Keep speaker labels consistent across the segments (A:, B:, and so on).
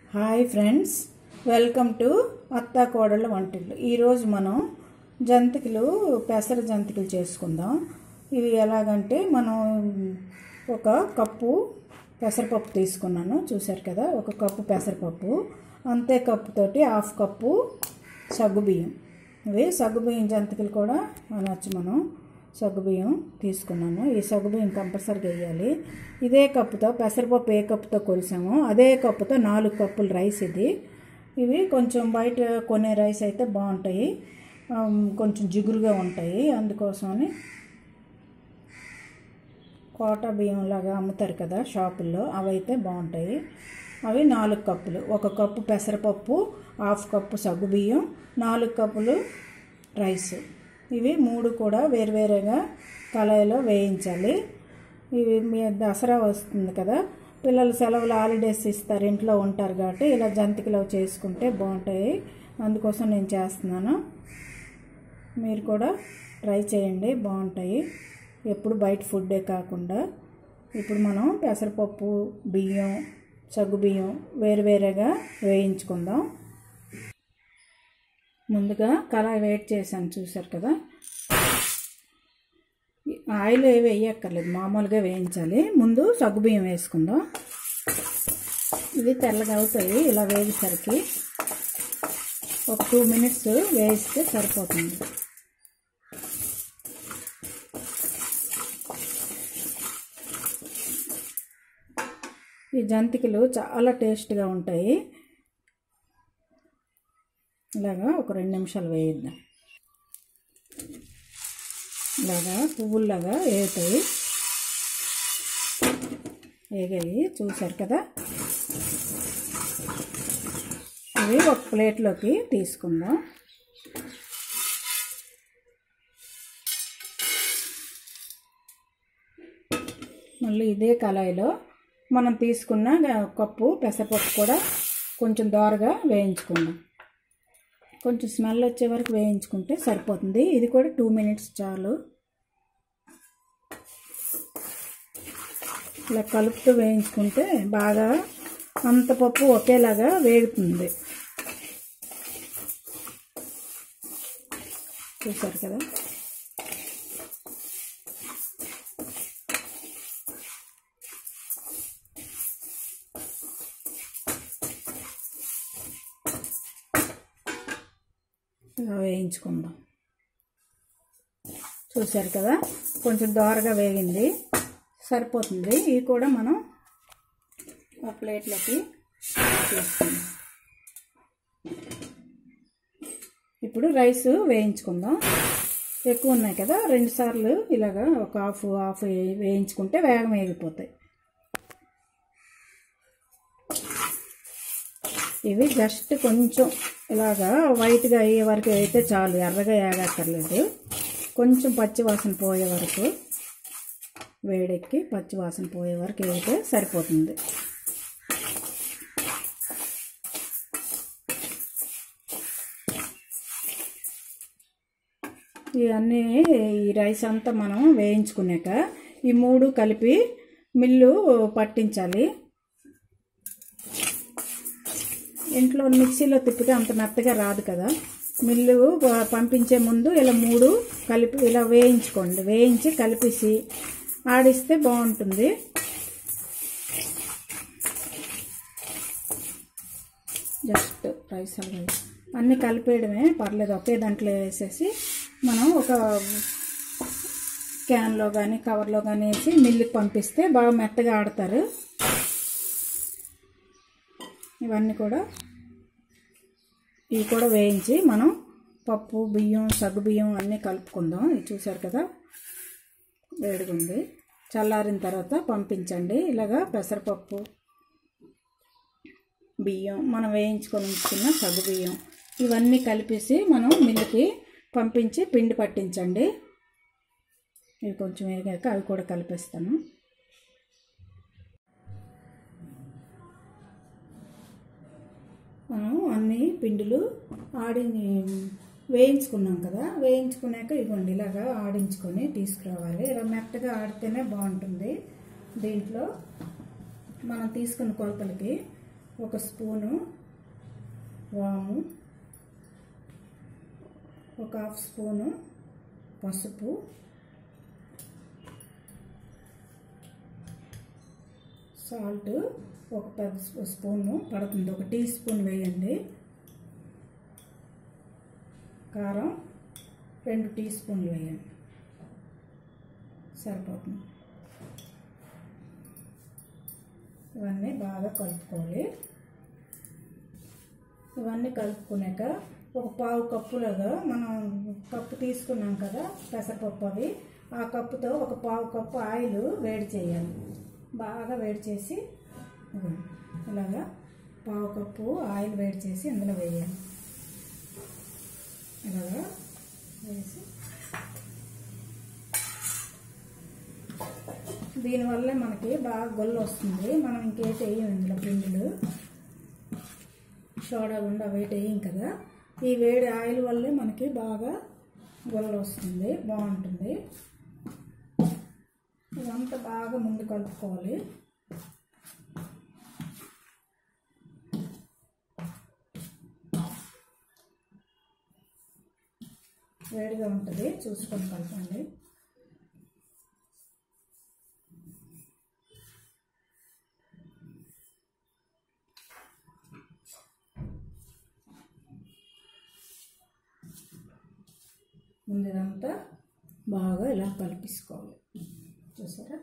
A: Hi friends welcome to అత్తా కోడళ్ళ వంటిల్లు ఈరోజు మనం జంతికలు పెసర జంతికలు చేసుకుందాం ఇవి ఎలాగంటే మనం ఒక కప్పు పెసరపప్పు తీసుకున్నాను చూశారు కదా ఒక కప్పు పెసరపప్పు అంతే కప్పుతోటి హాఫ్ కప్పు సగ్గుబియ్యం ఇవి సగ్గుబియ్యం జంతికలు కూడా అనొచ్చు మనం సగ్గుబియ్యం తీసుకున్నాను ఈ సగ్గుబియ్యం కంపల్సరీగా వేయాలి ఇదే కప్పుతో పెసరపప్పు ఏ కప్పుతో కొలిసామో అదే కప్పుతో నాలుగు కప్పులు రైస్ ఇది ఇవి కొంచెం బయట కొనే రైస్ అయితే బాగుంటాయి ఆమ్, కొంచెం జిగురుగా ఉంటాయి అందుకోసమని కోట బియ్యం లాగా అమ్ముతారు కదా షాపుల్లో అవి అయితే బాగుంటాయి అవి నాలుగు కప్పులు ఒక కప్పు పెసరపప్పు హాఫ్ కప్పు సగ్గు బియ్యం నాలుగు కప్పులు రైస్ ఇవి మూడు కూడా వేరువేరుగా కళాయిలో వేయించాలి ఇవి మీ దసరా వస్తుంది కదా పిల్లలు సెలవులు హాలిడేస్ ఇస్తారు ఇంట్లో ఉంటారు కాబట్టి ఇలా జంతికలు చేసుకుంటే బాగుంటాయి అందుకోసం నేను చేస్తున్నాను మీరు కూడా ట్రై చేయండి బాగుంటాయి ఎప్పుడు బయట ఫుడ్డే కాకుండా ఇప్పుడు మనం పెసరపప్పు బియ్యం సగ్గు బియ్యం వేరువేరుగా వేయించుకుందాం ముందుగా కళాయి వేడి చేశాను చూసారు కదా ఈ ఆయిల్ ఏవి వేయక్కర్లేదు మామూలుగా వేయించాలి ముందు సగ్గుబియ్యం వేసుకుందాం ఇవి తెల్లగా అవుతాయి ఇలా వేగేసరికి ఒక టూ మినిట్స్ వేయిస్తే సరిపోతుంది ఈ జంతికలు చాలా టేస్ట్గా ఉంటాయి ఇలాగా ఒక రెండు నిమిషాలు వేయిద్దాం ఇలాగా పువ్వుల్లాగా వేగుతాయి వేగాయి చూసారు కదా ఇవి ఒక ప్లేట్లోకి తీసుకుందాం మళ్ళీ ఇదే కళాయిలో మనం తీసుకున్న కప్పు పెసరపప్పు కూడా కొంచెం దోరగా వేయించుకుందాం కొంచెం స్మెల్ వచ్చే వరకు వేయించుకుంటే సరిపోతుంది ఇది కూడా టూ మినిట్స్ చాలు ఇలా కలుపుతూ వేయించుకుంటే బాగా అంత పప్పు ఒకేలాగా వేగుతుంది చూసారు కదా ఇలా వేయించుకుందాం చూసారు కదా కొంచెం దోరగా వేగింది సరిపోతుంది ఇవి కూడా మనం ఒక ప్లేట్లోకి తీసుకుందాం ఇప్పుడు రైస్ వేయించుకుందాం ఎక్కువ ఉన్నాయి కదా రెండు సార్లు ఇలాగా ఒక హాఫ్ హాఫ్ వేయించుకుంటే వేగం వేగిపోతాయి ఇవి జస్ట్ కొంచెం ఇలాగా వైట్గా అయ్యే వరకు అయితే చాలు ఎర్రగా వేగక్కర్లేదు కొంచెం పచ్చి వాసన పోయే వరకు వేడెక్కి పచ్చి వాసన పోయే వరకు వేగితే సరిపోతుంది ఇవన్నీ ఈ రైస్ అంతా మనం వేయించుకున్నాక ఈ మూడు కలిపి మిల్లు పట్టించాలి ఇంట్లో మిక్సీలో తిప్పితే అంత మెత్తగా రాదు కదా మిల్లు పంపించే ముందు ఇలా మూడు కలిపి ఇలా వేయించుకోండి వేయించి కలిపేసి ఆడిస్తే బాగుంటుంది జస్ట్ రైస్ రైస్ అన్నీ కలిపేయడమే పర్లేదు ఒకే దాంట్లో వేసేసి మనం ఒక క్యాన్లో కానీ కవర్లో కానీ వేసి మిల్లుకి పంపిస్తే బాగా మెత్తగా ఆడతారు ఇవన్నీ కూడా ఇవి కూడా వేయించి మనం పప్పు బియ్యం సగ్గు బియ్యం అన్నీ కలుపుకుందాం ఇది చూసారు కదా వేడిగా ఉంది చల్లారిన తర్వాత పంపించండి ఇలాగా పెసరపప్పు బియ్యం మనం వేయించుకొని ఉంచుకున్న సగ్గు బియ్యం ఇవన్నీ కలిపేసి మనం మిల్లుకి పంపించి పిండి పట్టించండి ఇవి కొంచెం వేగాక అవి కూడా కలిపేస్తాను మనం అన్ని పిండిలు ఆడి వేయించుకున్నాం కదా వేయించుకున్నాక ఇవ్వండి ఇలాగా ఆడించుకొని తీసుకురావాలి ఇలా మెత్తగా ఆడితేనే బాగుంటుంది దీంట్లో మనం తీసుకున్న కొలతలకి ఒక స్పూను వాము ఒక హాఫ్ స్పూను పసుపు సాల్ట్ ఒక పెద్ద స్పూను పడుతుంది ఒక టీ స్పూన్ వేయండి కారం రెండు టీ స్పూన్లు వేయండి సరిపోతుంది ఇవన్నీ బాగా కలుపుకోవాలి ఇవన్నీ కలుపుకున్నాక ఒక పావు కప్పులాగా మనం కప్పు తీసుకున్నాం కదా పెసరపప్పు అవి ఆ కప్పుతో ఒక పావు కప్పు ఆయిల్ వేడి చేయాలి బాగా వేడి చేసి ఇదిగోండి. ఇలాగా పావు కప్పు ఆయిల్ వేడి చేసి ఇందులో వేయాలి ఇలాగా వేసి దీనివల్ల మనకి బాగా గొల్లు వస్తుంది మనం ఇంకేటి వేయం ఇందులో పిండిలు సోడా గుండా వేటి వేయం కదా ఈ వేడి ఆయిల్ వల్లే మనకి బాగా గొల్ల వస్తుంది బాగుంటుంది ఇదంతా బాగా ముందు కలుపుకోవాలి వేడిగా ఉంటుంది చూసుకొని కలపండి ముందు ఇదంతా బాగా ఇలా కలిపేసుకోవాలి చూసారా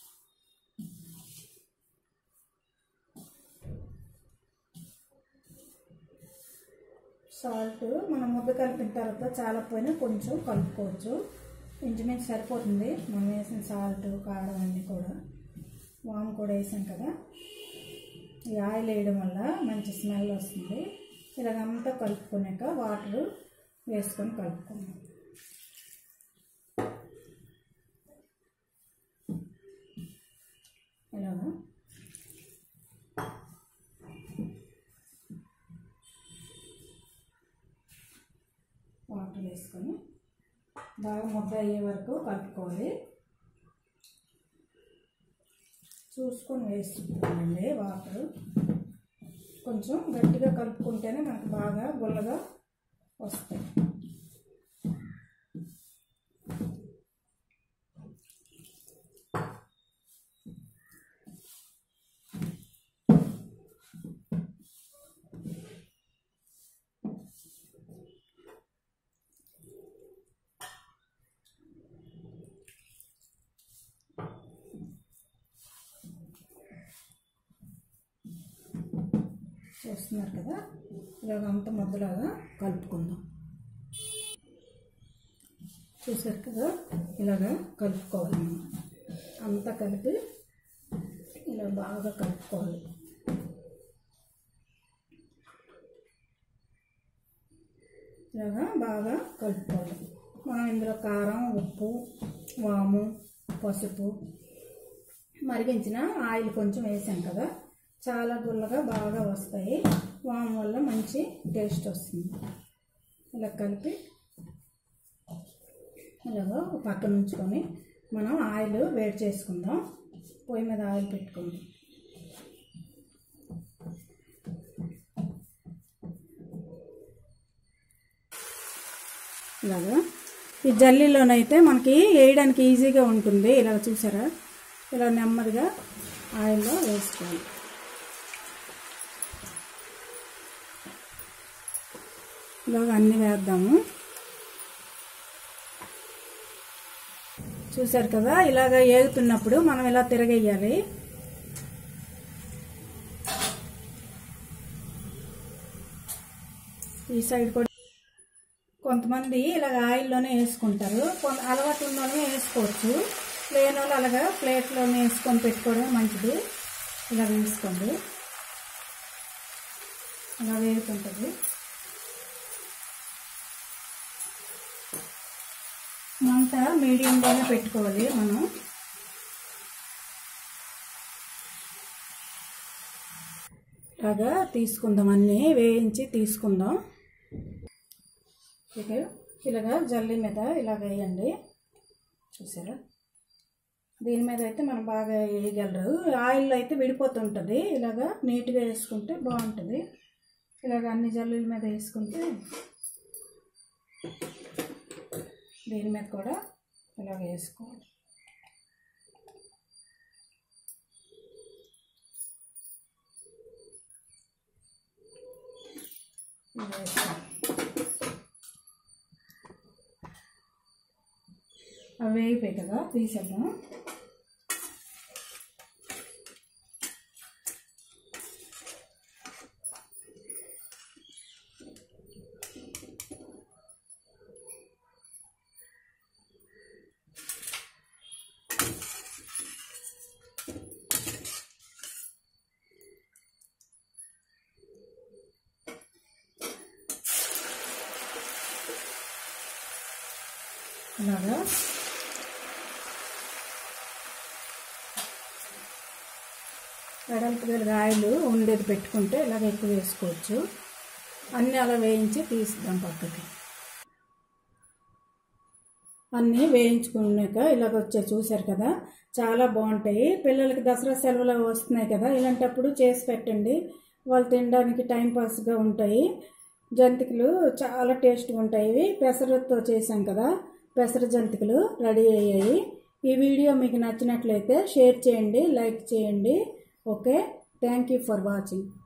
A: సాల్ట్ మనం ముద్ద కలిపిన తర్వాత చాలా పోయినా కొంచెం కలుపుకోవచ్చు ఇంచుమించు సరిపోతుంది మనం వేసిన సాల్ట్ కారం అన్నీ కూడా వాము కూడా వేసాం కదా ఈ ఆయిల్ వేయడం వల్ల మంచి స్మెల్ వస్తుంది ఇలాగంతా కలుపుకున్నాక వాటర్ వేసుకొని కలుపుకున్నాం ఇలాగా వాటర్ వేసుకొని బాగా ముద్ద అయ్యే వరకు కలుపుకోవాలి చూసుకొని వేసుకోవాలండి వాటర్ కొంచెం గట్టిగా కలుపుకుంటేనే మనకు బాగా గుల్లగా వస్తాయి చూస్తున్నారు కదా ఇలాగ అంత ముద్దలాగా కలుపుకుందాం చూసారు కదా ఇలాగా కలుపుకోవాలి మనం అంతా కలిపి ఇలా బాగా కలుపుకోవాలి ఇలాగా బాగా కలుపుకోవాలి మనం ఇందులో కారం ఉప్పు వాము పసుపు మరిగించిన ఆయిల్ కొంచెం వేసాం కదా చాలా గుల్లగా బాగా వస్తాయి వాము వల్ల మంచి టేస్ట్ వస్తుంది ఇలా కలిపి ఇలాగ పక్కన ఉంచుకొని మనం ఆయిల్ వేడి చేసుకుందాం పొయ్యి మీద ఆయిల్ పెట్టుకుందాం ఇలాగా ఈ జల్లీలోనైతే మనకి వేయడానికి ఈజీగా ఉంటుంది ఇలా చూసారా ఇలా నెమ్మదిగా ఆయిల్లో వేసుకోవాలి ఇలాగ అన్నీ వేద్దాము చూసారు కదా ఇలాగ ఏగుతున్నప్పుడు మనం ఇలా తిరగేయాలి ఈ సైడ్ కూడా కొంతమంది ఇలాగ ఆయిల్లోనే వేసుకుంటారు కొంత అలవాటు ఉన్న వాళ్ళమే వేసుకోవచ్చు లేని వాళ్ళు అలాగా ప్లేట్లోనే వేసుకొని పెట్టుకోవడం మంచిది ఇలా వేసుకోండి అలా వేగుతుంటుంది మంట మీడియంగానే పెట్టుకోవాలి మనం ఇలాగా తీసుకుందాం అన్నీ వేయించి తీసుకుందాం ఇక ఇలాగా జల్లి మీద ఇలా వేయండి చూసారా దీని మీద అయితే మనం బాగా వేయగలరు ఆయిల్ అయితే విడిపోతుంటుంది ఇలాగా నీట్గా వేసుకుంటే బాగుంటుంది ఇలాగ అన్ని జల్లుల మీద వేసుకుంటే దీని మీద కూడా ఇలాగ వేసుకోవాలి ఇది వేస్తాం అవి వేగిపోయి కదా తీసేద్దాం అలాగా వెడల్పు గల ఆయిల్ ఉండేది పెట్టుకుంటే ఇలాగ ఎక్కువ వేసుకోవచ్చు అన్నీ అలా వేయించి తీస్తాం పక్కకి అన్నీ వేయించుకున్నాక ఇలాగ వచ్చాయి చూశారు కదా చాలా బాగుంటాయి పిల్లలకి దసరా సెలవులు వస్తున్నాయి కదా ఇలాంటప్పుడు చేసి పెట్టండి వాళ్ళు తినడానికి టైం పాస్గా ఉంటాయి జంతికలు చాలా టేస్ట్గా ఉంటాయి ఇవి పెసరతో చేసాం కదా పెసర జంతికలు రెడీ అయ్యాయి ఈ వీడియో మీకు నచ్చినట్లయితే షేర్ చేయండి లైక్ చేయండి okay thank you for watching